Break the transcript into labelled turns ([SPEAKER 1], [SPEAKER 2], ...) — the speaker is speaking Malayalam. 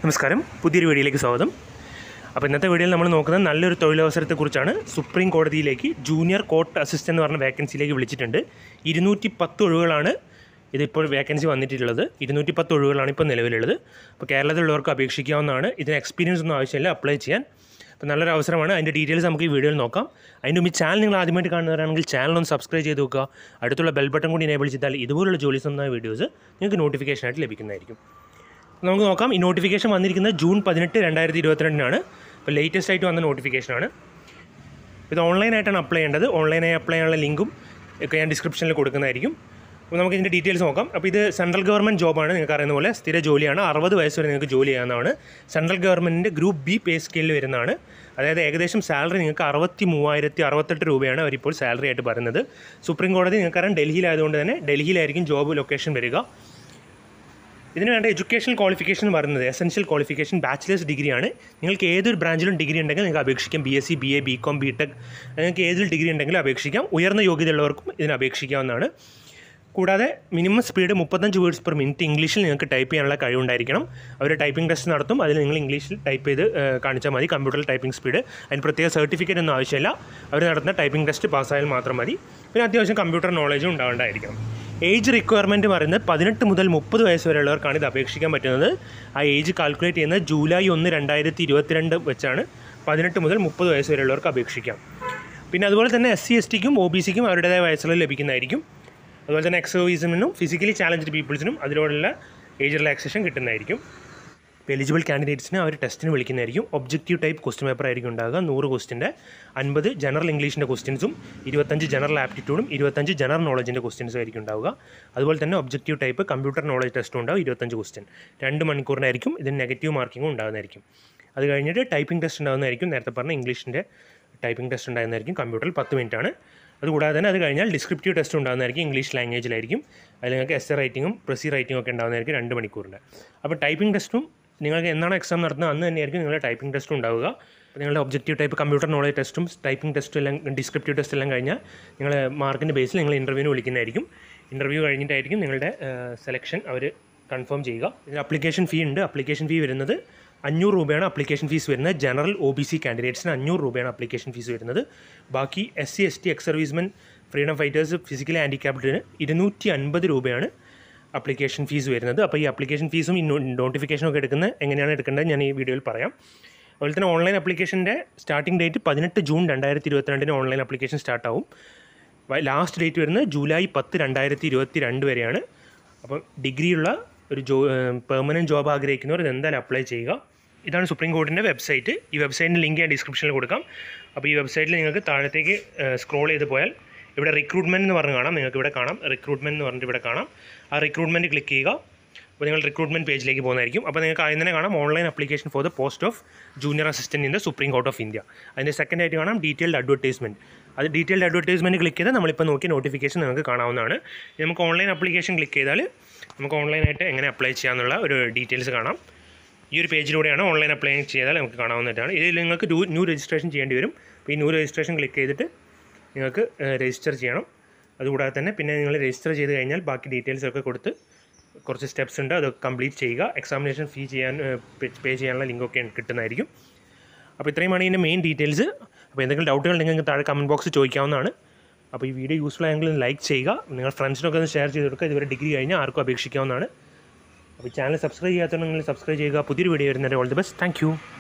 [SPEAKER 1] നമസ്കാരം പുതിയൊരു വീഡിയോയിലേക്ക് സ്വാഗതം അപ്പോൾ ഇന്നത്തെ വീഡിയോയിൽ നമ്മൾ നോക്കുന്നത് നല്ലൊരു തൊഴിലവസരത്തെക്കുറിച്ചാണ് സുപ്രീം കോടതിയിലേക്ക് ജൂനിയർ കോർട്ട് അസിസ്റ്റൻ്റ് എന്ന് പറഞ്ഞ വേക്കൻസിയിലേക്ക് വിളിച്ചിട്ടുണ്ട് ഇരുന്നൂറ്റി പത്ത് ഒഴിവുകളാണ് ഇതിപ്പോൾ വേക്കൻസി വന്നിട്ടുള്ളത് ഇരുന്നൂറ്റി പത്ത് ഒഴിവുകളാണ് ഇപ്പോൾ നിലവിലുള്ളത് അപ്പോൾ കേരളത്തിലുള്ളവർക്ക് അപേക്ഷിക്കാവുന്നതാണ് ഇതിന് എക്സ്പീരിയൻസ് ഒന്നും ആവശ്യമില്ല അപ്ലൈ ചെയ്യാൻ അപ്പോൾ നല്ലൊരു അവസരമാണ് അതിൻ്റെ ഡീറ്റെയിൽസ് നമുക്ക് ഈ വീഡിയോയിൽ നോക്കാം അതിൻ്റെ മുമ്പ് ഈ ചാനൽ നിങ്ങൾ ആദ്യമായിട്ട് കാണുന്നവരാണെങ്കിൽ ചാനൽ ഒന്ന് സബ്സ്ക്രൈബ് ചെയ്ത് നോക്കുക അടുത്തുള്ള ബെൽ ബട്ടൺ കൂടി എനേബിൾ ചെയ്താൽ ഇതുപോലുള്ള ജോലി സ്വന്തമായ വീഡിയോസ് നിങ്ങൾക്ക് നോട്ടിഫിക്കേഷൻ ആയിട്ട് ലഭിക്കുന്നതായിരിക്കും നമുക്ക് നോക്കാം ഈ നോട്ടിഫിക്കേഷൻ വന്നിരിക്കുന്നത് ജൂൺ പതിനെട്ട് രണ്ടായിരത്തി ഇരുപത്തിരണ്ടിനാണ് ഇപ്പോൾ ലേറ്റസ്റ്റ് ആയിട്ട് വന്ന നോട്ടിഫിക്കേഷനാണ് ഇത് ഓൺലൈനായിട്ടാണ് അപ്ലൈ ചെയ്യേണ്ടത് ഓൺലൈനായി അപ്ലൈ ചെയ്യാനുള്ള ലിങ്കും ഒക്കെ ഞാൻ ഡിസ്ക്രിപ്ഷനിൽ കൊടുക്കുന്നതായിരിക്കും അപ്പോൾ നമുക്ക് ഇതിൻ്റെ ഡീറ്റെയിൽസ് നോക്കാം അപ്പോൾ ഇത് സെൻട്രൽ ഗവൺമെൻറ് ജോബാണ് നിങ്ങൾക്ക് അറിയുന്ന പോലെ സ്ഥിര ജോലിയാണ് അറുപത് വയസ്സ് വരെ നിങ്ങൾക്ക് ജോലി ചെയ്യാവുന്നതാണ് സെൻട്രൽ ഗവൺമെൻറ്റിൻ്റെ ഗ്രൂപ്പ് ബി പേ സ്കെയിലിൽ വരുന്നതാണ് അതായത് ഏകദേശം സാലറി നിങ്ങൾക്ക് അറുപത്തി മൂവായിരത്തി അറുപത്തെട്ട് രൂപയാണ് അവരിപ്പോൾ സാലറി ആയിട്ട് പറയുന്നത് സുപ്രീം കോടതി നിങ്ങൾക്കറിയാം ഡൽഹിയിലായതുകൊണ്ട് തന്നെ ഡൽഹിയിലായിരിക്കും ജോബ് ലൊക്കേഷൻ വരിക ഇതിന് വേണ്ട എഡ്യൂക്കേഷൻ ക്വാളിഫിക്കേഷൻ എന്ന് പറയുന്നത് എസെൻഷ്യൽ ക്വാളിഫിക്കേഷൻ ബാച്ചിലേഴ്സ് ഡിഗ്രിയാണ് നിങ്ങൾക്ക് ഏതൊരു ബ്രാഞ്ചിലും ഡിഗ്രി ഉണ്ടെങ്കിൽ നിങ്ങൾക്ക് അപേക്ഷിക്കാം B S C B A B com B tech നിങ്ങൾക്ക് ഏതൊരു ഡിഗ്രി ഉണ്ടെങ്കിലും അപേക്ഷിക്കാം ഉയർന്ന യോഗ്യതയുള്ളവർക്കും ഇതിന് അപേക്ഷിക്കാവുന്നതാണ് കൂടാതെ മിനിമം സ്പീഡ് മുപ്പത്തഞ്ച് വേർഡ്സ് പെർ മിനിറ്റ് ഇംഗ്ലീഷിൽ നിങ്ങൾക്ക് ടൈപ്പ് ചെയ്യാനുള്ള കഴിവുണ്ടായിരിക്കണം അവർ ടൈപ്പിംഗ് ടെസ്റ്റ് നടത്തും അതിൽ നിങ്ങൾ ഇംഗ്ലീഷിൽ ടൈപ്പ് ചെയ്ത് ഏഹ്, കാണിച്ചാൽ മതി കമ്പ്യൂട്ടറിൽ ടൈപ്പിംഗ് സ്പീഡ് അതിന് പ്രത്യേക സർട്ടിഫിക്കറ്റ് ഒന്നും ആവശ്യമില്ല അവർ നടത്തുന്ന ടൈപ്പിംഗ് ടെസ്റ്റ് പാസ്സായാൽ മാത്രം മതി പിന്നെ അത്യാവശ്യം കമ്പ്യൂട്ടർ നോളജും ഉണ്ടാവേണ്ടതായിരിക്കണം ഏജ് റിക്വയർമെൻറ്റ് പറയുന്നത് പതിനെട്ട് മുതൽ മുപ്പത് വയസ്സ് വരെയുള്ളവർക്കാണ് ഇത് അപേക്ഷിക്കാൻ പറ്റുന്നത് ആ ഏജ് കാൽക്കുലേറ്റ് ചെയ്യുന്നത് ജൂലൈ ഒന്ന് രണ്ടായിരത്തി ഇരുപത്തിരണ്ട് വെച്ചാണ് പതിനെട്ട് മുതൽ മുപ്പത് വയസ്സ് വരെയുള്ളവർക്ക് അപേക്ഷിക്കാം പിന്നെ അതുപോലെ തന്നെ എസ് സി എസ് ടിക്കും ഒ ബി സിക്കും അവരുടേതായ വയസ്സുകൾ ലഭിക്കുന്നതായിരിക്കും അതുപോലെ തന്നെ എക്സ് സർവീസിനും ഫിസിക്കലി ചാലഞ്ച്ഡ് പീപ്പിൾസിനും അതിനോടുള്ള ഏജ് റിലാക്സേഷൻ കിട്ടുന്നതായിരിക്കും ഇപ്പോൾ എലിജിബിൾ കാൻഡിഡേറ്റ്സിനെ അവർ ടെസ്റ്റിന് വിളിക്കുന്നതായിരിക്കും ഒബ്ജക്റ്റീവ് ടൈപ്പ് ക്വസ്റ്റ്യൻ പേപ്പർ ആയിരിക്കും ഉണ്ടാകുക നൂറ് ക്വസ്റ്റിൻ്റെ അൻപത് ജനറൽ ഇംഗ്ലീഷിൻ്റെ ക്വസ്റ്റ്യൻസും ഇരുപത്തഞ്ച് ജനറൽ ആപ്റ്റിറ്റ്യൂഡും ഇരുപത്തഞ്ച് ജനറൽ നോളജിൻ്റെ ക്വസ്റ്റ്യൻസും ആയിരിക്കും ഉണ്ടാവുക അതുപോലെ തന്നെ ഒബ്ജക്റ്റീവ് ടൈപ്പ് കമ്പ്യൂട്ടർ നോളജ് ടെസ്റ്റും ഉണ്ടാവും ഇരുപത്തഞ്ച് ക്വസ്റ്റ്യൻ രണ്ട് മണിക്കൂറിനായിരിക്കും ഇതിന് നെഗറ്റീവ് മാർക്കിങ്ങും ഉണ്ടാകുന്നതായിരിക്കും അത് കഴിഞ്ഞിട്ട് ടൈപ്പിംഗ് ടെസ്റ്റ് ഉണ്ടാകുന്നതായിരിക്കും നേരത്തെ പറഞ്ഞ ഇംഗ്ലീഷിൻ്റെ ടൈപ്പിംഗ് ടെസ്റ്റ് ഉണ്ടാകുന്നതായിരിക്കും കമ്പ്യൂട്ടറിൽ പത്ത് മിനിറ്റ് ആണ് അതുകൂടാതെ തന്നെ അത് കഴിഞ്ഞാൽ ഡിസ്ക്രിപ്റ്റീവ് ടെസ്റ്റ് ഉണ്ടാകുന്നതായിരിക്കും ഇംഗ്ലീഷ് ലാംഗ്വേജിലായിരിക്കും അതിൽ നിങ്ങൾക്ക് എസ് എ റൈറ്റിങ്ങും പ്രസി റൈറ്റിംഗും ഒക്കെ ഉണ്ടാകുന്നതായിരിക്കും രണ്ട് മണിക്കൂറിൻ്റെ അപ്പോൾ ടൈപ്പിംഗ് ടെസ്റ്റും നിങ്ങൾക്ക് എന്നാണ് എക്സാം നടത്തുന്നത് അന്ന് തന്നെയായിരിക്കും നിങ്ങളുടെ ടൈപ്പിംഗ് ടെസ്റ്റും ഉണ്ടാവുക അപ്പോൾ നിങ്ങളുടെ ഒബ്ജക്റ്റീവ് ടൈപ്പ് കമ്പ്യൂട്ടർ നോളജ് ടെസ്റ്റും ടൈപ്പിംഗ് ടെസ്റ്റും എല്ലാം ഡിസ്ക്രിപ്റ്റീവ് ടെസ്റ്റ് എല്ലാം കഴിഞ്ഞാൽ നിങ്ങൾ മാർക്കിൻ്റെ ബേസിൽ നിങ്ങൾ ഇൻ്റർവ്യൂവിന് വിളിക്കുന്നതായിരിക്കും ഇൻ്റർവ്യൂ കഴിഞ്ഞിട്ടായിരിക്കും നിങ്ങളുടെ സെലക്ഷൻ അവർ കൺഫേം ചെയ്യുക ഇതിന് അപ്ലിക്കേഷൻ ഫീ ഉണ്ട് അപ്ലിക്കേഷൻ ഫീ വരുന്നത് അഞ്ഞൂറ് രൂപയാണ് അപ്ലിക്കേഷൻ ഫീസ് വരുന്നത് ജനറൽ ഒ ബി സി കാൻഡിഡേറ്റ്സിന് അഞ്ഞൂറ് രൂപയാണ് അപ്ലിക്കേഷൻ ഫീസ് വരുന്നത് ബാക്കി S C S T ex servicemen freedom fighters physically ഹാൻഡിക്യാപ്ഡിന് ഇരുന്നൂറ്റി അൻപത് രൂപയാണ് അപ്ലിക്കേഷൻ ഫീസ് വരുന്നത് അപ്പോൾ ഈ അപ്ലിക്കേഷൻ ഫീസും ഈ നോട്ടിഫിക്കേഷനും ഒക്കെ എടുക്കുന്നത് എങ്ങനെയാണ് എടുക്കേണ്ടത് ഞാൻ ഈ വീഡിയോയിൽ പറയാം അതുപോലെ തന്നെ ഓൺലൈൻ അപ്ലിക്കേഷൻ്റെ സ്റ്റാർട്ടിംഗ് ഡേറ്റ് പതിനെട്ട് ജൂൺ രണ്ടായിരത്തി ഇരുപത്തിരണ്ടിന് ഓൺലൈൻ അപ്ലിക്കേഷൻ സ്റ്റാർട്ടാവും ലാസ്റ്റ് ഡേറ്റ് വരുന്നത് ജൂലൈ പത്ത് രണ്ടായിരത്തി ഇരുപത്തി രണ്ട് വരെയാണ് അപ്പം ഡിഗ്രിയുള്ള ഒരു ജോ പെർമനൻറ്റ് ജോബ് ആഗ്രഹിക്കുന്നവർ ഇത് എന്തായാലും അപ്ലൈ ചെയ്യുക ഇതാണ് സുപ്രീം കോടതിൻ്റെ വെബ്സൈറ്റ് ഈ വെബ്സൈറ്റിൻ്റെ ലിങ്ക് ഞാൻ ഡിസ്ക്രിപ്ഷനിൽ കൊടുക്കാം അപ്പോൾ ഈ വെബ്സൈറ്റിൽ നിങ്ങൾക്ക് താഴത്തേക്ക് സ്ക്രോൾ ചെയ്ത് പോയാൽ ഇവിടെ റിക്രൂട്ട്മെൻറ്റ് എന്ന് പറഞ്ഞ് കാണാം നിങ്ങൾക്ക് ഇവിടെ കാണാം റിക്രൂട്ട്മെൻറ്റ് എന്ന് പറഞ്ഞിട്ട് ഇവിടെ കാണാം ആ റിക്രൂട്ട്മെൻറ്റ് ക്ലിക്ക് ചെയ്യുക അപ്പോൾ നിങ്ങൾ റിക്രൂട്ട്മെൻറ്റ് പേജിലേക്ക് പോകുന്നതായിരിക്കും അപ്പോൾ നിങ്ങൾക്ക് ആദ്യം തന്നെ കാണാം online application for the post of junior assistant in the supreme court of India അതിൻ്റെ സെക്കൻഡ് ആയിട്ട് കാണാം ഡീറ്റെയിൽഡ് അഡ്വർടൈസ്മെൻറ്റ് അത് ഡീറ്റെയിൽഡ് അഡ്വർടൈസ്മെൻറ്റ് ക്ലിക്ക് ചെയ്താൽ നമ്മളിപ്പോൾ നോക്കിയ നോട്ടിഫിക്കേഷൻ നിങ്ങൾക്ക് കാണാവുന്നതാണ് ഇനി നമുക്ക് ഓൺലൈൻ അപ്ലിക്കേഷൻ ക്ലിക്ക് ചെയ്താൽ നമുക്ക് ഓൺലൈനായിട്ട് എങ്ങനെ അപ്ലൈ ചെയ്യാമെന്നുള്ള ഒരു ഡീറ്റെയിൽസ് കാണാം ഈ ഒരു പേജിലൂടെയാണ് ഓൺലൈൻ അപ്ലൈ ചെയ്താൽ നമുക്ക് കാണാവുന്നതാണ് ഇതിൽ നിങ്ങൾക്ക് ന്യൂ ന്യൂ രജിസ്ട്രേഷൻ ചെയ്യേണ്ടി വരും അപ്പോൾ ഈ ന്യൂ രജിസ്ട്രേഷൻ ക്ലിക്ക് ചെയ്തിട്ട് നിങ്ങൾക്ക് രജിസ്റ്റർ ചെയ്യണം അതുകൂടാതെ തന്നെ പിന്നെ നിങ്ങൾ രജിസ്റ്റർ ചെയ്ത് കഴിഞ്ഞാൽ ബാക്കി ഡീറ്റെയിൽസ് ഒക്കെ കൊടുത്ത് കുറച്ച് സ്റ്റെപ്സ് ഉണ്ട് അത് കംപ്ലീറ്റ് ചെയ്യുക എക്സാമിനേഷൻ ഫീ ചെയ്യാൻ പേ ചെയ്യാനുള്ള ലിങ്കൊക്കെ കിട്ടുന്നതായിരിക്കും അപ്പോൾ ഇത്രയുമാണ് ഇതിൻ്റെ മെയിൻ ഡീറ്റെയിൽസ് അപ്പോൾ എന്തെങ്കിലും ഡൗട്ടുകൾ നിങ്ങൾക്ക് താഴെ കമൻറ്റ് ബോക്സിൽ ചോദിക്കാവുന്നതാണ് അപ്പോൾ ഈ വീഡിയോ യൂസ്ഫുൾ ആയെങ്കിൽ ലൈക്ക് ചെയ്യുക നിങ്ങൾ ഫ്രണ്ട്സിനൊക്കെ ഒന്ന് ഷെയർ ചെയ്ത് കൊടുക്കുക ഇതുവരെ ഡിഗ്രി കഴിഞ്ഞാൽ ആർക്കും അപേക്ഷിക്കാവുന്നതാണ് അപ്പോൾ ചാനൽ സബ്സ്ക്രൈബ് ചെയ്യാത്തവണെങ്കിൽ സബ്സ്ക്രൈബ് ചെയ്യുക പുതിയൊരു വീഡിയോ വരുന്നവരെ ഓൾ ദി ബെസ്റ്റ് താങ്ക്